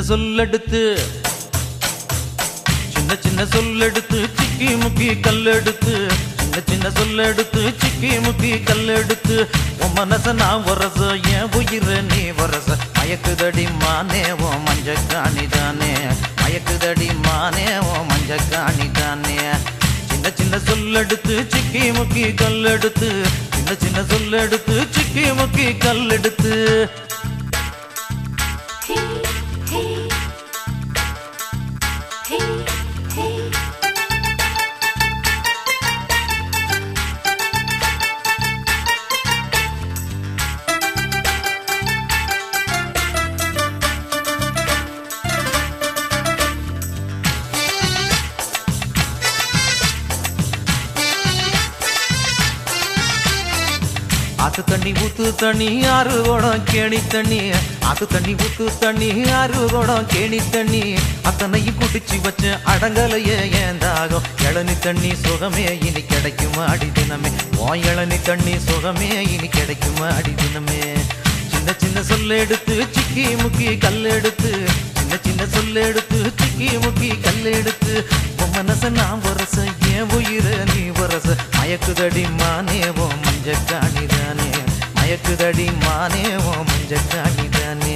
சின்ன சொல்லெடுத்து சின்ன சின்ன சொல்லெடுத்து சிக்கி முக்கி கல்லெடுத்து சின்ன சின்ன சொல்லெடுத்து சிக்கி முக்கி கல்லெடுத்து உன் மனச நான் வரச என் உயிர நீ வரச மயக்குதடி மானே ஓ மஞ்ச காணிதானே மயக்குதடி மானே ஓ மஞ்ச காணிதானே சின்ன சின்ன சொல்லெடுத்து சிக்கி முக்கி கல்லெடுத்து சின்ன சின்ன சொல்லெடுத்து சிக்கி முக்கி கல்லெடுத்து Hey, hey, hey, hey. ஆத்து தண்ணி ஊத்து தண்ணி ஆறு குடம் கேணி தண்ணி ஆத்து தண்ணி ஊத்து தண்ணி ஆறு குடம் கேணி தண்ணி அத்தனையும் குடிச்சு வச்ச அடங்கலையே ஏந்தாகும் இளநி தண்ணி சுகமே இனி கிடைக்கும் அடி தினமே ஓ இளநி தண்ணி சுகமே இனி கிடைக்கும் அடி தினமே சின்ன சின்ன சொல்ல எடுத்து சிக்கி முக்கி கல்லெடுத்து சின்ன சின்ன சொல்ல எடுத்து சிக்கி முக்கி கல்லெடுத்து உன் மனச நான் வரச ஏன் உயிர நீ வரச மயக்குதடி மானே ஓ மஞ்ச காணிதானே மயக்குதடி மானே ஓ மஞ்ச காணிதானே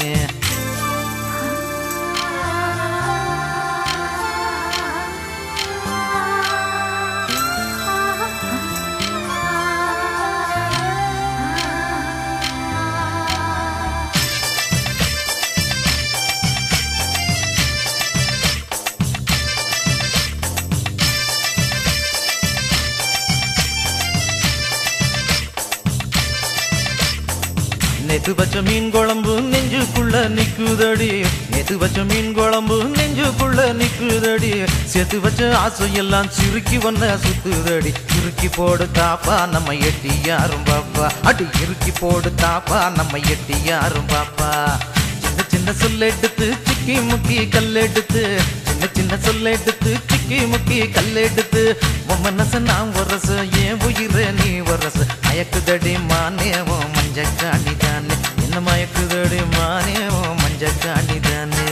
நேத்து வச்ச மீன் குழம்பு நெஞ்சுக்குள்ள நிக்குதடி நேத்து வச்ச மீன் குழம்பு நெஞ்சுக்குள்ள நிக்குதடி சேர்த்து வச்ச ஆசை எல்லாம் சிறுக்கி வந்த சுத்துதடி இறுக்கி போடு தாப்பா நம்ம எட்டி யாரும் பாப்பா அடி இறுக்கி போடு தாப்பா நம்ம எட்டி யாரும் பாப்பா சின்ன சின்ன சொல்ல எடுத்து சிக்கி முக்கி கல்லெடுத்து சின்ன சின்ன சொல்ல எடுத்து சிக்கி முக்கி கல்லெடுத்து உன் மனச நான் வரச ஏன் உயிர நீ வரச மயக்குதடி மானே ஓ மஞ்ச காணிதானே என்ன மயக்குதடி மானே ஓ மஞ்ச காணிதானே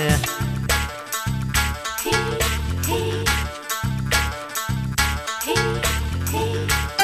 Hey, hey, hey, hey.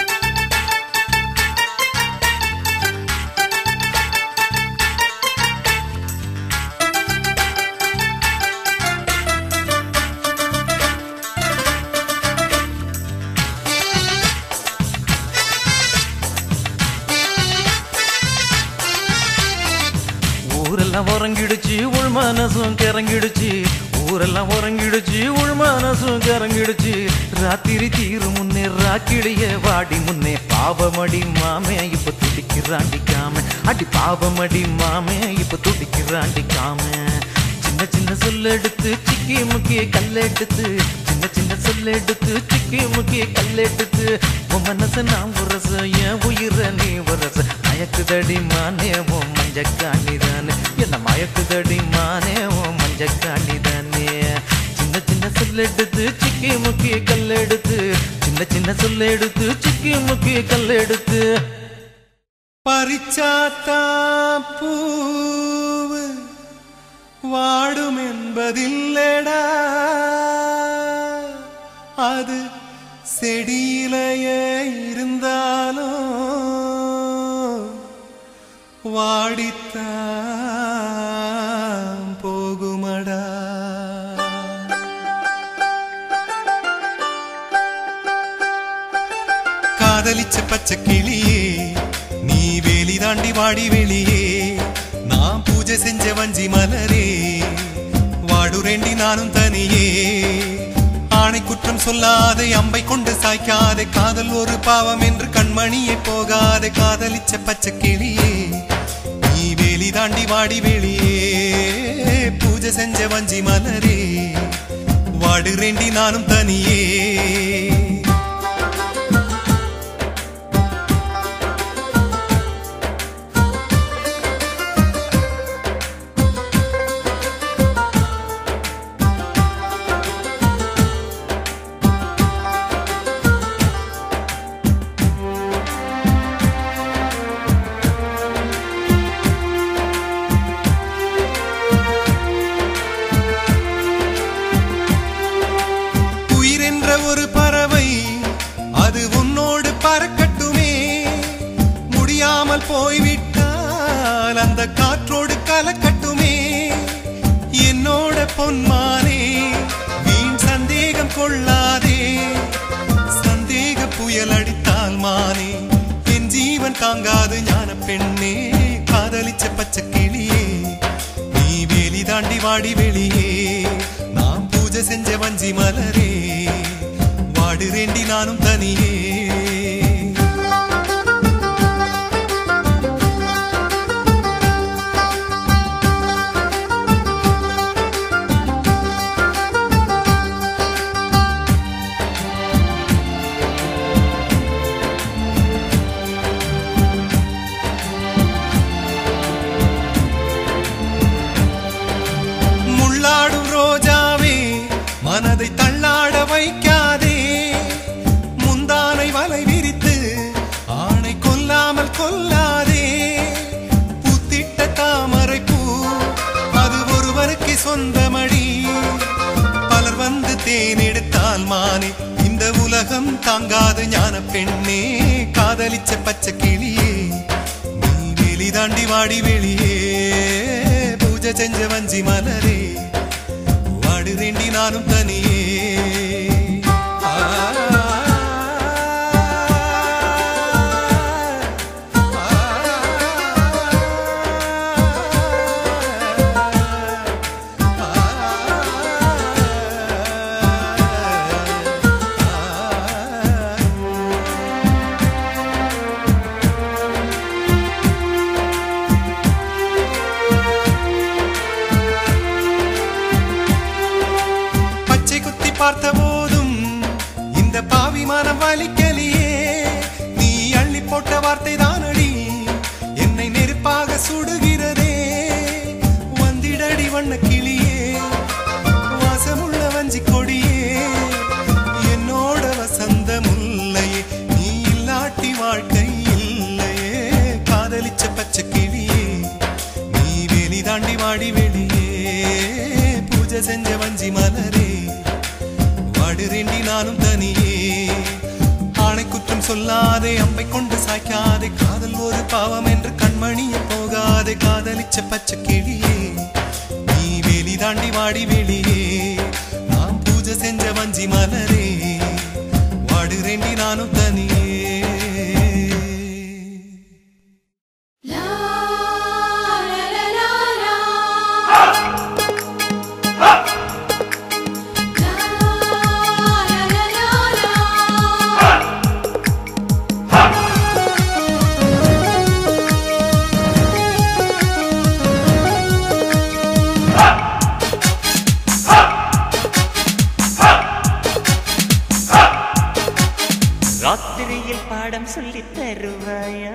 ஊரெல்லாம் உறங்கிடுச்சு உள் மனசும் கிறங்கிடுச்சு ஊரெல்லாம் உறங்கிடுச்சு உள் மனசும் கிறங்கிடுச்சு ராத்திரி தீரு முன்னே ராக்கிடைய வாடி முன்னே பாவமடி மாமே இப்ப துடிக்கிறாண்டிக்காம அடி பாவமடி மாமே இப்ப துடிக்கிறாண்டிக்காம சின்ன சின்ன சொல்ல எடுத்து சிக்கி முக்கிய கல்லெடுத்து சின்ன சின்ன சொல்ல எடுத்து சிக்கி முக்கிய கல்லெடுத்து உன் மனச நான் உரச என் உயிர நீ உரச மயக்குதடி மானே ஓ மஞ்ச காணிதானே என்ன மயக்குதடி மானே ஓ மஞ்ச காணிதானே சின்ன சின்ன சொல்ல எடுத்து சிக்கி முக்கிய கல்லெடுத்து சின்ன சின்ன சொல்ல எடுத்து சிக்கி முக்கிய கல்லெடுத்து பறிச்சாத்தா பூவு வாடும் என்பதில்லடா அது செடியிலேயே இருந்தாலும் வாடித்தான் போகுமடா காதலிச்ச பச்சை கிளியே நீ வேலி தாண்டி வாடி வெளியே நான் பூஜை செஞ்ச வஞ்சி மலரே வாடுரேண்டி நானும் தனியே ஆணை குற்றம் சொல்லாதே அம்பை கொண்டு சாய்க்காதே காதல் ஒரு பாவம் என்று கண்மணியே போகாதே காதலிச்ச பச்சை கிளியே நீ வேலி தாண்டி வாடி வெளியே பூஜை செஞ்ச வஞ்சி மலரே வாடுரேண்டி நானும் தனியே கலக்கட்டுமே என்னோட பொன்மானே வீண் சந்தேகம் கொள்ளாதே சந்தேக புயல் அடித்தால் மானே என் ஜீவன் தாங்காது ஞான பெண்ணே காதலிச்ச பச்சை கிளியே நீ வேலி தாண்டி வாடி வெளியே நாம் பூஜை செஞ்ச வஞ்சி மலரே வாடுறேண்டி நானும் தனியே முள்ளாடும் ரோஜாவே மனதை தள்ளாட வைக்காதே முந்தானை வலை விரித்து ஆணை கொல்லாமல் கொல்லாதே புத்திட்ட தாமரை பூ அது ஒருவருக்கு சொந்தமடி பலர் வந்து தேனெடுத்தால் மானே இந்த உலகம் தாங்காத ஞான பெண்ணே காதலிச்ச பச்சை கிளியே நீ வெளி தாண்டி வாடி வெளியே பூஜை செஞ்ச வஞ்சி மலரே வாடுறேண்டி நானும் தனியே ஆ, பச்சை குத்தி பார்த்த போதும் இந்த பாவி மனம் வலிக்கலியே நீ அள்ளி போட்ட வார்த்தை தானடி என்னை நெருப்பாக சுடுகிறதே வந்திடடி வண்ண கிளியே வாசமுள்ள வஞ்சி கொடியே என்னோட வசந்த முல்லையே நீ இல்லாட்டி வாழ்க்கை இல்லையே காதலிச்ச பச்சை கிளியே நீ வெளி தாண்டி வாடி வெளியே பூஜை செஞ்ச வஞ்சி மலரே வாடுறேண்டி நானும் தனியே ஆணை குற்றம் சொல்லாதே அம்பை கொண்டு சாய்க்காதே காதல் ஒரு பாவம் என்று கண்மணிய போகாதே காதலிச்ச பச்சை கிளியே நீ வெளி தாண்டி வாடி வெளியே நாம் பூஜை செஞ்ச வஞ்சி மலரே வாடுறேண்டி நானும் தனியே La la la la la. La la la la la. ராத்திரியில் பாடம் சொல்லித் தருவாயா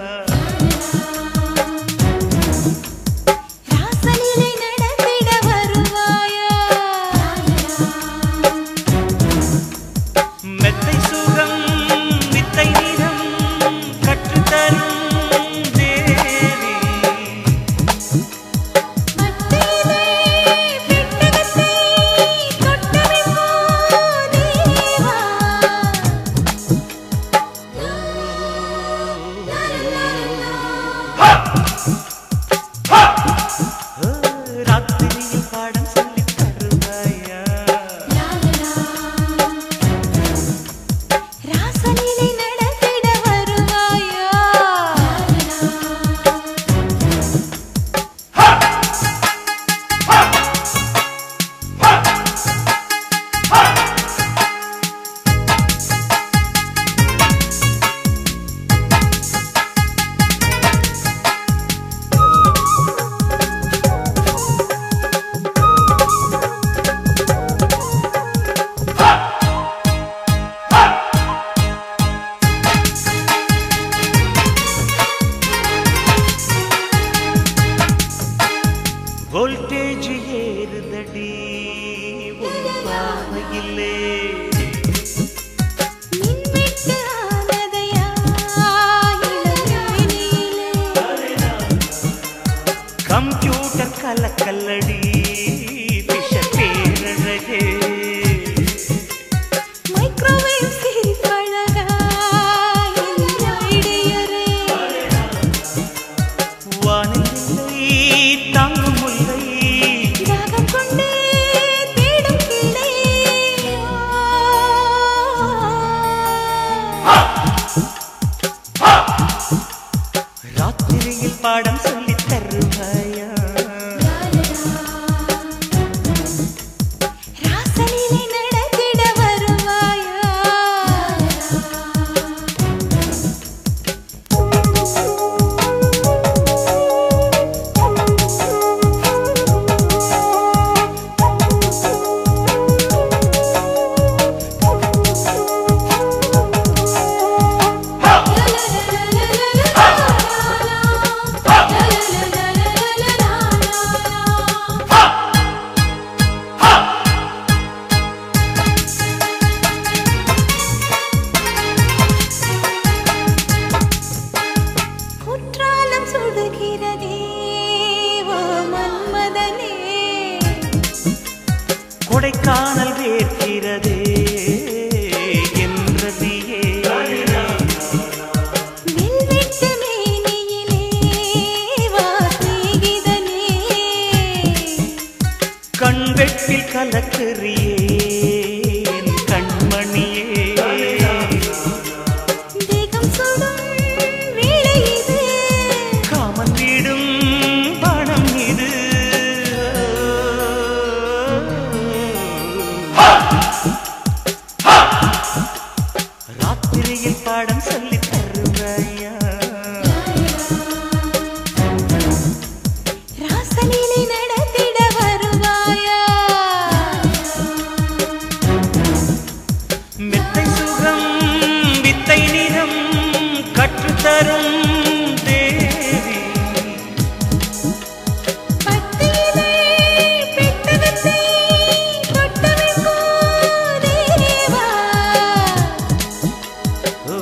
ராசலீலை நடத்திட வருவாயா மெத்தை சுகம் வித்தை நிறம் கற்றுத்தரும் தேவி மத்தியிலே பெட்டகத்தை தொட்டவிப்போ தேவா லா லா லா ஓ, ராத்திரியில் பாடம் சொல்லித் தருவாயா ராசலீலை நடத்திட வருவாயா வோல்டேஜ் ஏறுதடி உன் பார்வையிலே மின்வெட்டு ஆனதையா இளவேனிலே கம்ப்யூட்டர் கலக்கல்லடி விஷ பேரழகே மைக்ரோவேவ் சிரிப்பழகா இந்த இடையரே வானிலை பாடம் சொல்லி தருவாயா ராசலீலை நடத்திட வருவாயா மெத்தை சுகம் வித்தை நிறம் கற்றுத்தரும் தேவி பட்டியலை பெட்டு வித்தை தொட்டு வைக்கும் தேவா ஓ.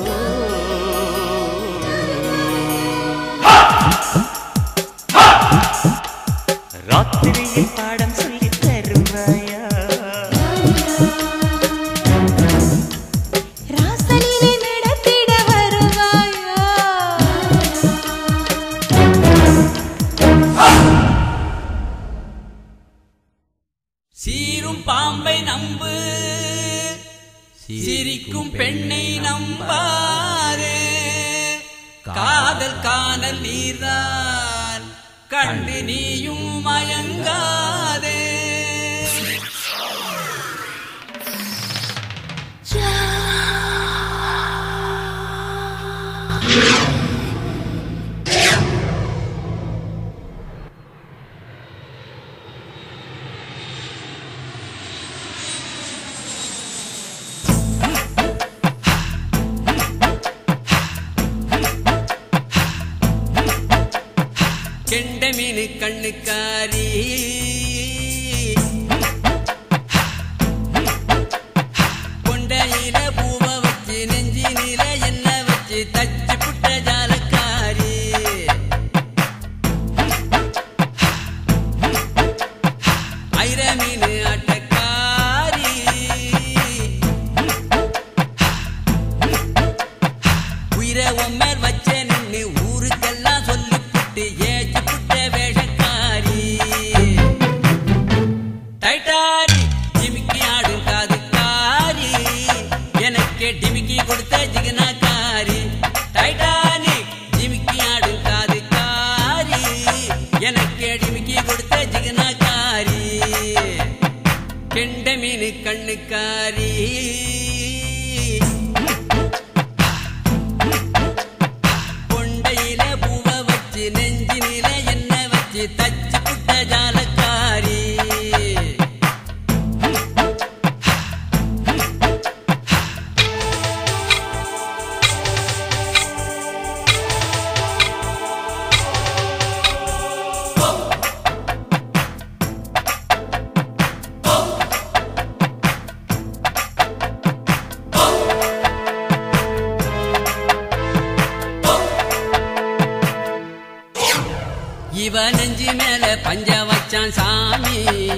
ராத்திரியில் பாடம் சொல்லி தருவாயா ராசலீலை நடத்திட வருவாயா சீரும் பாம்பை நம்பு சிரிக்கும் பெண்ணை நம்பாதே காதல் காணல் நீர்தான் கண்டு நீயும் மயங்காதே கெண்ட மீனு கண்ணுக்காரி கொண்டையில பூவ வச்சு நெஞ்சினில என்ன வச்சு தச்சு புட்ட ஜாலக்காரி ஐர மீனு ஆட்டக்காரி உயிரை உம்மேல் வச்ச நின்னு ஊருக்கெல்லாம் சொல்லி புட்டு ஏச்சு புட்ட வேஷக்காரி டைட்டாரி ஜிமிக்கி ஆடும் காதுக்காரி எனக்கு டிமிக்கி கொடுத்த ஜிகனாக்காரி டைட்டானிக் ஜிமிக்கி ஆடும் காதுக்காரி எனக்கு டிமிக்கி கொடுத்த ஜிகனாக்காரி கெண்ட மீனு கண்ணுக்காரி கொண்டையில பூவ வச்சு நெஞ்சினில என்ன வச்சு தச்சு புட்ட ஜாலக்காரி இவ நெஞ்சி மேல பஞ்ச வச்சான் சாமி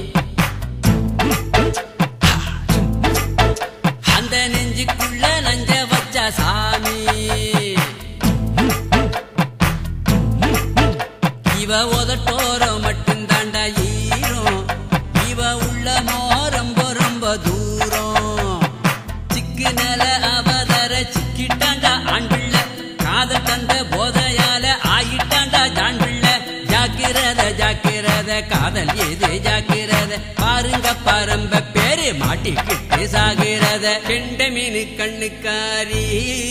அந்த நெஞ்சுக்குள்ள நஞ்ச வச்ச சாமி இவ உதட்டோரம் மட்டும் தாண்டா ஈரம் இவ உள்ளமோ ரொம்ப ரொம்ப தூரம் சிக்கு நில அவதர சிக்கிட்டாண்டா ஆண்டுள்ள காதல் தந்த போதையால ஆயிட்டாண்டா ஜாண்டுள்ள ஜாக்கிரத ஜாக்கிரத காதல் ஏது ஜாக்கிரத பாருங்க பாரம்ப பேரு மாட்டிக்கிட்டு சாகிறத கெண்ட மீனு கண்ணுக்காரி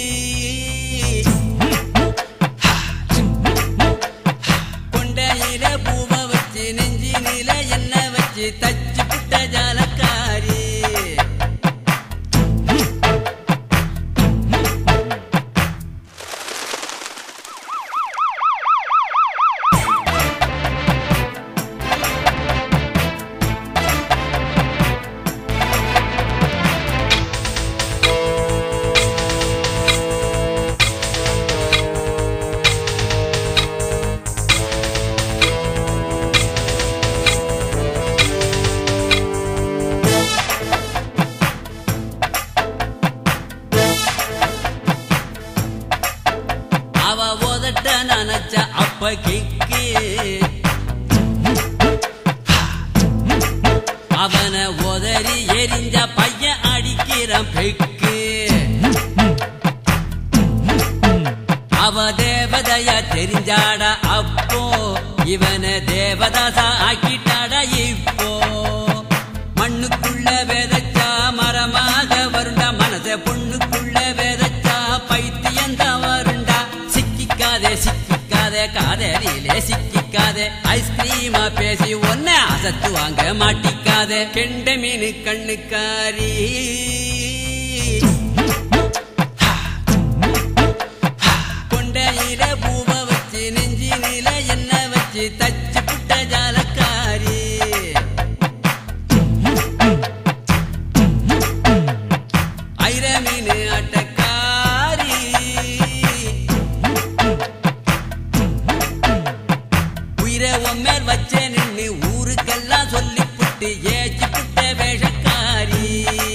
கொண்டையில பூவ வச்சு நெஞ்சினில என்ன வச்சு தச்சு புட்ட ஜாலக்காரி அவ உதட்ட நினைச்ச அப்ப கிக்கு அவன உதறி எரிஞ்ச பையன் அடிக்கிறான் பெக்கு அவ தேவதையா தெரிஞ்சாடா அப்போ இவன தேவதாசா ஆக்கிட்டாடா இப்போ மண்ணுக்குள்ள விதைச்சா மரமாக வருண்டா மனச பொண்ணுக்குள்ள விதைச்சா பைத்தியந்தான் வருண்டா சிக்கிக்காதே சிக்கிக்காதே காதலிலே சிக்கிக்காதே ஐஸ்கிரீமா பேசி ஒன்ன அசத்து வாங்க மாட்டிக்காதே கெண்ட மீனு கண்ணுக்காரி கொண்டையில பூவ வச்சு நெஞ்சினில என்ன வச்சு தச்சு புட்ட ஜாலக்காரி ஐர மீனு அட்டக்காரி உயிரை உம்மேல் வச்ச நின்னு ஊருக்கெல்லாம் சொல்லி புட்டு ஏச்சி புட்ட வேஷக்காரி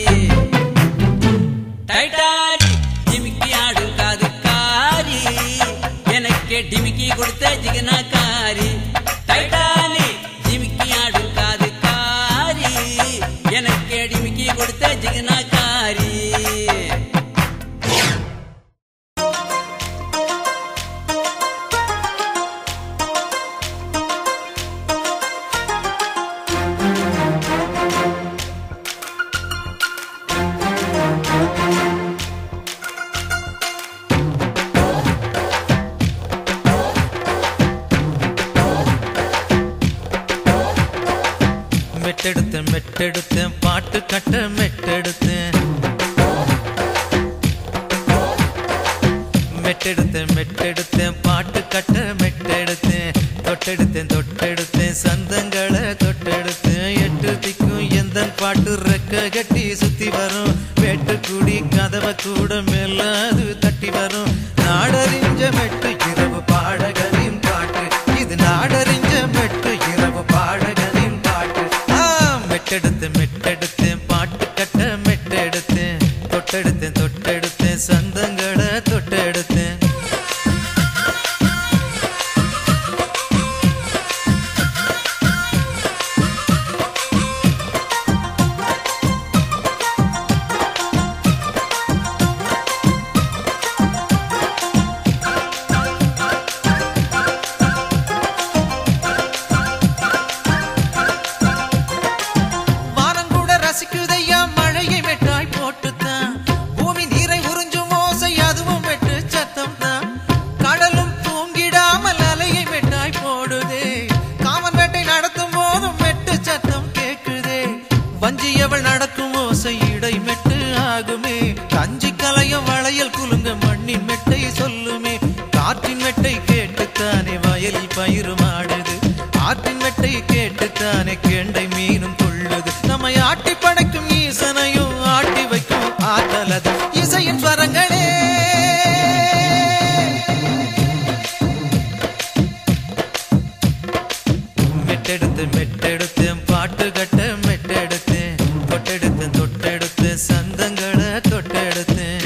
டைட்டாரி டிமிக்கி ஆடும் காது காரி எனக்கே டிமிக்கி கொடுத்த ஜிகனாக்காரி டைட்டானி டிமிக்கி ஆடும் காது காரி எனக்கே டிமிக்கி கொடுத்த ஜிகனாக்காரி மெட்டெடுத்தேன் மெட்டெடுத்தேன் பாட்டு கட்ட மெட்டெடுத்தேன் மெட்டெடுத்தேன் மெட்டெடுத்தேன் பாட்டு கட்ட மெட்டெடுத்தேன் தொட்டெடுத்தேன் தொட்டெடுத்தேன் சந்தங்களை தொட்டெடுத்தேன் எட்டு திக்கும் எந்த பாட்டு ரெக்க கட்டி சுத்தி வரும் வெட்டுக்குடி கதவை கூட மேலாது தட்டி வரும் நாடறிஞ்ச மெட்டு இரவு பாடகரின் பாட்டு இது நாடறிஞ்ச மெட்டு இரவு பாடகரின் பாட்டு ஆ, மெட்டெடுத்தேன் மெட்டெடுத்தேன் பாட்டு கட்ட மெட்டெடுத்தேன் தொட்டெடுத்தேன் தொட்டெடுத்தேன் சந்தங்களை தொட்டெடுத்தேன் வானம் கூட ரசிக்குதையா மழையை வெட்டாய் போட்டுத்தான் பூமி நீரை உறிஞ்சும் ஓசை அதுவும் வெட்டு சத்தம் தான் கடலும் தூங்கிடாமல் அலையை வெட்டாய் போடுதே காமன் வேட்டை நடத்தும் போதும் வெட்டு சத்தம் கேக்குதே வஞ்சியவள் நடக்கும் ஓசை இடை மெட்டு ஆகுமே கஞ்சி கலையும் வளையல் குலுங்க மண்ணின் மெட்டை சொல்லுமே காற்றின் மெட்டை கேட்டுத்தானே வயலில் பயிறு மாடுது ஆற்றின் மெட்டை கேட்டுத்தானே கெண்டை மீனும் கொள்ளுது நம்மை ஆட்டி படைக்கும் ஈசனையும் ஆட்டி வைக்கும் ஆற்றலது இசையின் ஸ்வரங்களே மெட்டெடுத்து மெட்டெடுத்தேன் பாட்டு கட்ட மெட்டெடுத்தேன் தொட்டெடுத்தேன் தொட்டெடுத்தேன் சந்தங்களை தொட்டெடுத்தேன்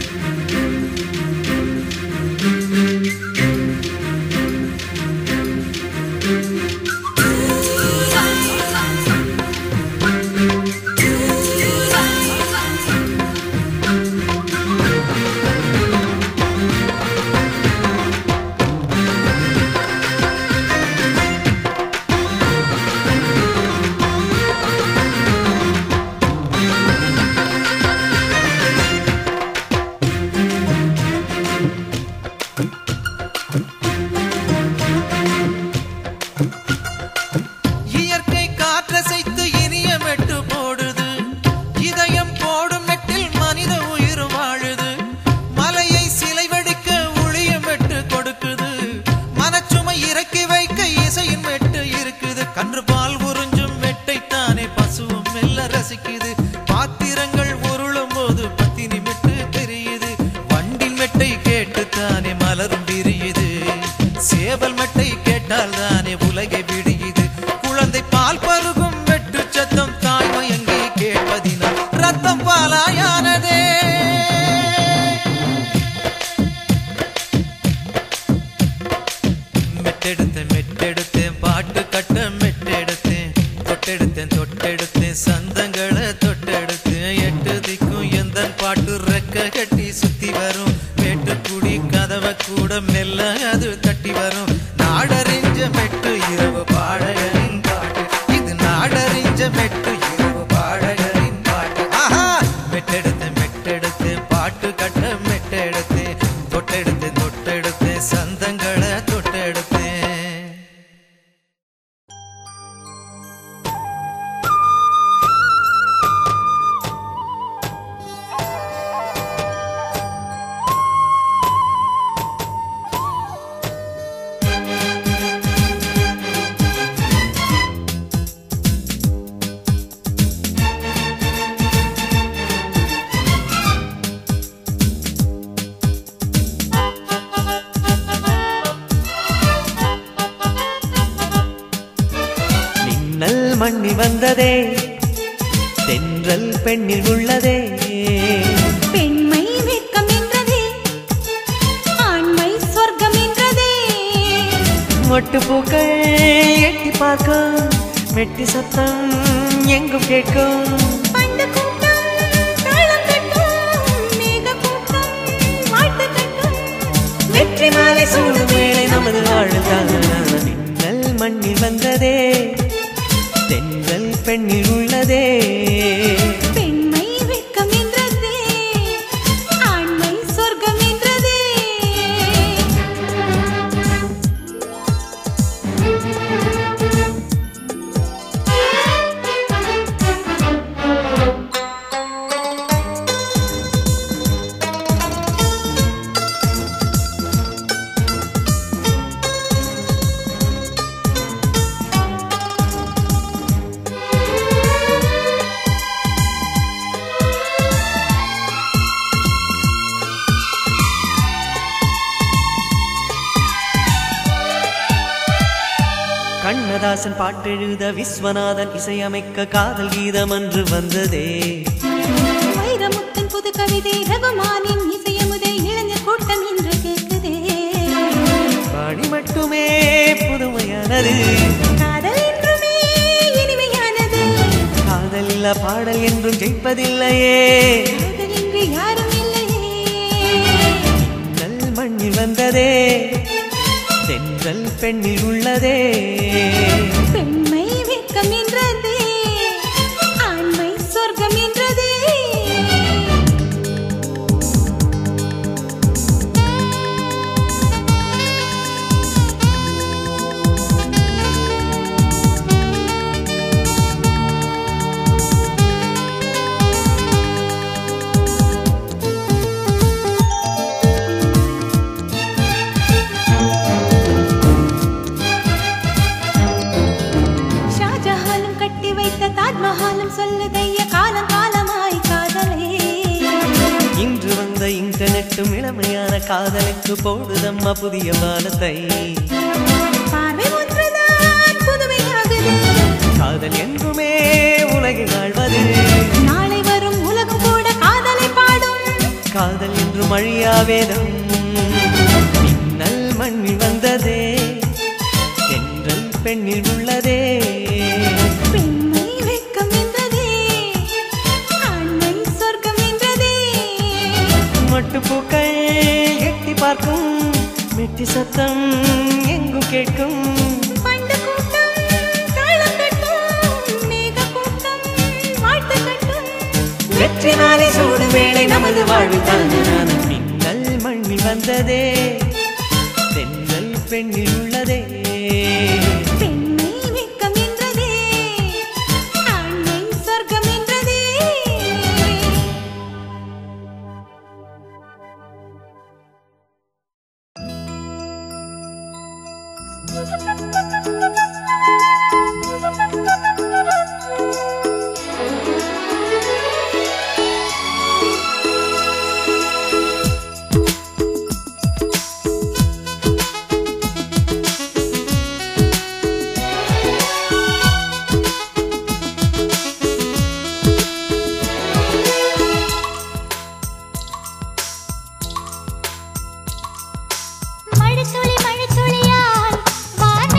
இயற்கை காற்றசைத்து இனிய மெட்டு போடுது இதயம் போடும் மெட்டில் மனித உயிர் வாழுது மலையை சிலை வடிக்க ஒளிய மெட்டு கொடுக்குது மனச்சுமை இறக்கி வைக்க இசையின் மெட்டு இருக்குது கன்று பால் உறிஞ்சும் மெட்டை தானே பசுவும் மெல்ல ரசிக்குது பாத்திரங்கள் உருளும் போது பத்தினி மெட்டு தெரியுது வண்டின் மெட்டை கேட்டு தானே மலரும் விரியுது சேவல் மெட்டை கேட்டால் தானே உலகை விடியுது குழந்தை பால் பருகும் வெட்டு சத்தம் தாய்மயங்கி கேட்பதினால் ரத்தம் பாலாயானதே மெட்டெடுத்தேன் மெட்டெடுத்தேன் பாட்டு கட்ட மெட்டெடுத்தேன் தொட்டெடுத்தேன் தொட்டெடுத்தேன் சந்தங்களை தொட்டெடுத்தேன் எட்டு திக்கும் எந்த பாட்டு ரெக்க கட்டி சுத்தி வரும் வேட்டுக்குடி கதவை கூட மெல்ல அது தட்டி வரும் நாடறிஞ்ச மெட்டு இரவு பாடகரின் பாட்டு இது நாடறிஞ்ச மெட்டு இரவு பாடகரின் பாட்டு ஆஹா மெட்டெடுத்தேன் மெட்டெடுத்தேன் பாட்டு கட்ட மெட்டெடுத்தேன் மண்ணில் வந்ததே தென்றல் பெண்ணில் உள்ளதே பெண்மை வெட்கம் என்றதே ஆண்மை சொர்க்கம் என்றதே மொட்டு பூக்கள் எட்டி பார்க்கும் மெட்டி சத்தம் எங்கும் கேட்கும் பண்டு கூட்டம் தாளம் தட்டும் மேக கூட்டம் வாழ்த்து தட்டும் வெற்றி மாலை சூடும் வேளை நமது வாழ்த்தான் மின்னல் மண்ணில் வந்ததே தென்றல் பெண்ணில் உள்ளதே பெண்மை வெட்கம் என்றதே ஆண்மை சொர்க்கம் என்றதே கண்ணதாசன் பாட்டெழுத விஸ்வநாதன் இசையமைக்க காதல் கீதம் அன்று வந்ததே வைரமுத்தன் புது கவிதை ரகுமானின் இசையமுதை இளைஞர் கூட்டம் இன்று கேட்குதே பாடி மட்டுமே புதுமையானது காதல் என்றுமே இனிமையானது காதல் இல்ல பாடல் என்றும் ஜெயிப்பதில்லையே காதல் என்று யாரும் இல்லையே நல் மண்ணில் வந்ததே தென்றல் பெண்ணில் உள்ளதே பெண்மை வெட்கம் என்றதே ஆண்மை சொர்க்கம் என்றதே ஷாஜஹானும் கட்டி வைத்த தாஜ்மஹாலும் சொல்லுதைய காலம் காலமாய் காதலே இன்று வந்த இன்டர்நெட்டும் இளமையான காதலுக்கு போடுதம்மா புதிய பாலத்தை பார்வை ஒன்றுதான் புதுமையாகுது காதல் என்றுமே உலகில் ஆழ்வது நாளை வரும் உலகம் கூட காதலை பாடும் காதல் என்றும் அழியா வேதம் மின்னல் மண்ணில் வந்ததே தென்றல் பெண்ணில் உள்ளதே பெண்மை வெட்கம் என்றதே ஆண்மை சொர்க்கம் என்றதே மட்டு பூக்கள் எட்டி பார்க்கும் மெட்டி சத்தம் எங்கும் கேட்கும் பண்டு கூட்டம் தாளம் தட்டும் மேக கூட்டம் வாழ்த்து தட்டும் வெற்றி நாளை சூடும் வேளை நமது வாழ்வில் தாங்கான மின்னல் மண்ணில் வந்ததே தென்றல் பெண்ணில் உள்ளதே பெண்மை வெட்கம் என்றதே ஆண்மை சொர்க்கம் என்றதே மழைத்துளி மழைத்துளியாய் வான்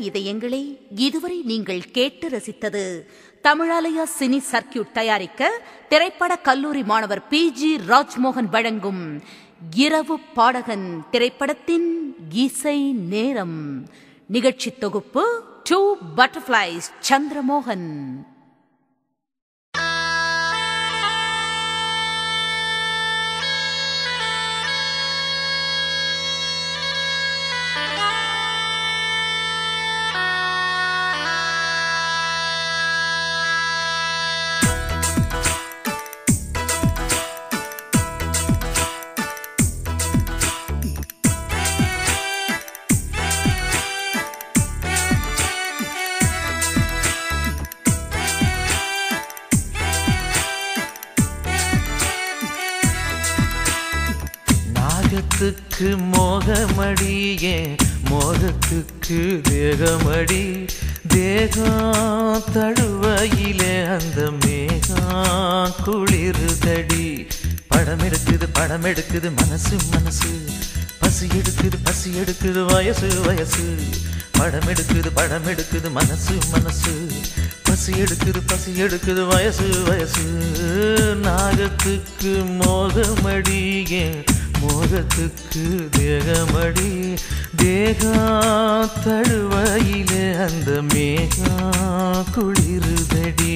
இதயங்களே இதுவரை நீங்கள் கேட்டு ரசித்தது தமிழாலயா சினி சர்க்கியூட் தயாரிக்க திரைப்பட கல்லூரி மாணவர் பி ஜி ராஜ்மோகன் வழங்கும் இரவு பாடகன் திரைப்படத்தின் இசை நேரம் நிகழ்ச்சி தொகுப்பு டூ பட்டர்ஃபிளைஸ் சந்திரமோகன் நாகத்துக்கு மோகமடியே மோகத்துக்கு தேகமடி தேகம் தழுவையிலே அந்த மேகம் குளிருதடி படம் எடுக்குது படம் எடுக்குது மனசு மனசு பசி எடுக்குது பசி எடுக்குது வயசு வயசு படம் எடுக்குது படம் எடுக்குது மனசு மனசு பசி எடுக்குது பசி எடுக்குது வயசு வயசு நாகத்துக்கு மோகமடியே மோகத்துக்கு தேகமடி தேகம் தழுவையிலே அந்த மேகம் குளிருதடி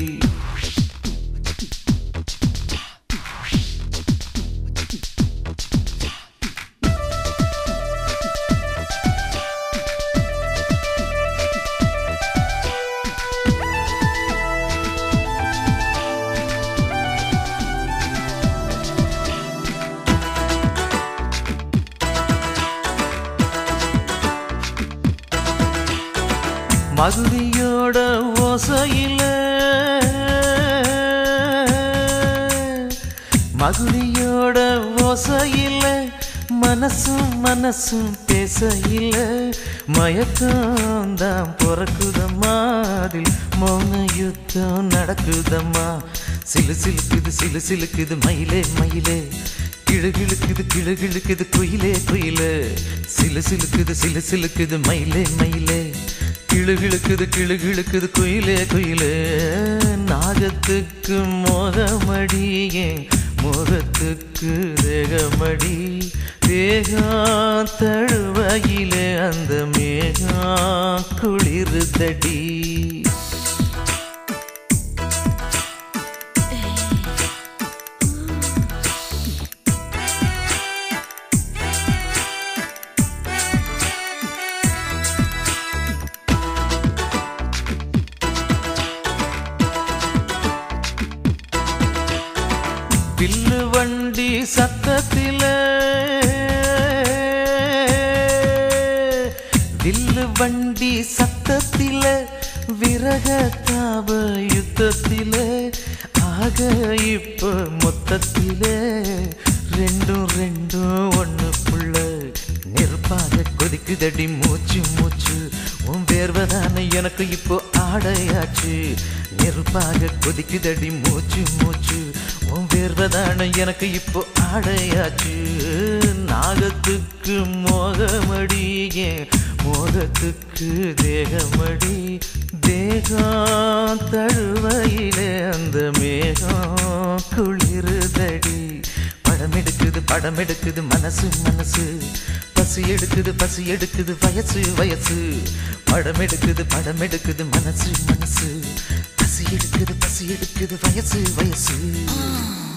மகுதியோட ஓசையில மகுதியோட ஓசையில மனசும் மனசும் பேசையில மயக்கம் தான் பிறக்குதம்மா அதில் மௌன யுத்தம் நடக்குதம்மா சிலு சிலுக்குது சிலு சிலுக்குது மயிலே மயிலே கிழு கிழுக்குது கிழு கிழுக்குது குயிலே குயிலே சிலு சிலுக்குது சிலு சிலுக்குது மயிலே மயிலே கிழு கிழுக்குது கிழு கிழுக்குது குயிலே குயிலே நாகத்துக்கு மோகமடியே மோகத்துக்கு தேகமடி தேகம் தழுவையிலே அந்த மேகம் குளிருதடி வில்லு வண்டி சத்தத்தில வில்லு வண்டி சத்தத்தில விரக தாப யுத்தத்தில ஆக இப்ப மொத்தத்தில ரெண்டும் ரெண்டும் ஒண்ணுக்குள்ள நெருப்பாக கொதிக்குதடி மூச்சு மூச்சு உன் வேர்வதான எனக்கு இப்போ ஆடையாச்சு நெருப்பாக கொதிக்குதடி மூச்சு மூச்சு உன் வேர்வதான எனக்கு இப்போ ஆடையாச்சு நாகத்துக்கு மோகமடியே மோகத்துக்கு தேகமடி தேகம் தழுவையிலே அந்த மேகம் குளிருதடி படம் எடுக்குது படம் எடுக்குது மனசு மனசு பசி எடுக்குது பசி எடுக்குது வயசு வயசு படம் எடுக்குது படம் எடுக்குது மனசு மனசு பசி எடுக்குது பசி எடுக்குது வயசு வயசு